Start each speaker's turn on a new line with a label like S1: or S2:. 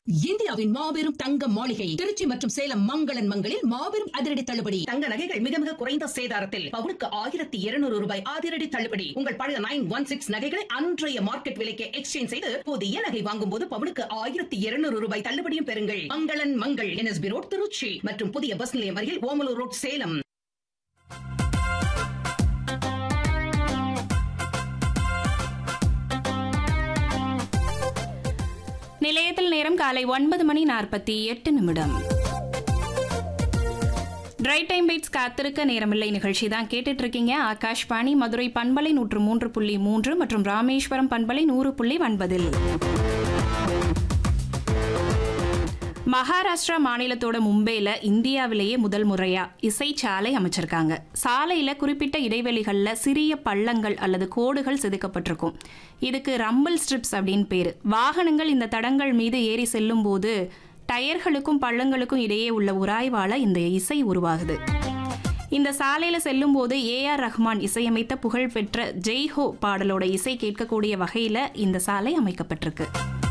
S1: இந்தியாவின் மாபெரும் தங்க மாளிகை திருச்சி மற்றும் சேலம் மங்களன் மங்களில் மாபெரும் அதிரடி தள்ளுபடி தங்க நகைகள் மிக மிக குறைந்த சேதாரத்தில் பவுனுக்கு ஆயிரத்தி இருநூறு ரூபாய் அதிரடி தள்ளுபடி உங்கள் பழைய நைன் ஒன் சிக்ஸ் நகைகளை அன்றைய மார்க்கெட் விலைக்கு எக்ஸ்சேஞ்ச் செய்து புதிய நகை வாங்கும் போது பவுனுக்கு ஆயிரத்தி இருநூறு ரூபாய் தள்ளுபடியும் பெறுங்கள் மங்களன் மங்கள் என்எஸ்பி ரோட் திருச்சி மற்றும் புதிய பஸ் நிலையம் அருகில் ஓமலூர் ரோட் சேலம்
S2: நிலையத்தில் நேரம் காலை ஒன்பது மணி நாற்பத்தி எட்டு நிமிடம் ட்ரை டைம் பைட்ஸ் காத்திருக்க நேரமில்லை நிகழ்ச்சி தான் கேட்டுட்டு இருக்கீங்க ஆகாஷ்வாணி மதுரை பண்பலை நூற்று மூன்று புள்ளி மூன்று மற்றும் ராமேஸ்வரம் பண்பலை நூறு புள்ளி ஒன்பதில் மகாராஷ்டிரா மாநிலத்தோட மும்பையில் இந்தியாவிலேயே முதல் முறையா இசைச்சாலை அமைச்சிருக்காங்க சாலையில குறிப்பிட்ட இடைவெளிகள்ல சிறிய பள்ளங்கள் அல்லது கோடுகள் செதுக்கப்பட்டிருக்கும் இதுக்கு ரம்பிள் ஸ்ட்ரிப்ஸ் அப்படின்னு பேரு வாகனங்கள் இந்த தடங்கள் மீது ஏறி செல்லும் போது டயர்களுக்கும் பள்ளங்களுக்கும் இடையே உள்ள உராய்வால இந்த இசை உருவாகுது இந்த சாலையில செல்லும் போது ஏ ஆர் ரஹ்மான் இசையமைத்த புகழ்பெற்ற ஜெய்ஹோ பாடலோட இசை கேட்கக்கூடிய வகையில இந்த சாலை அமைக்கப்பட்டிருக்கு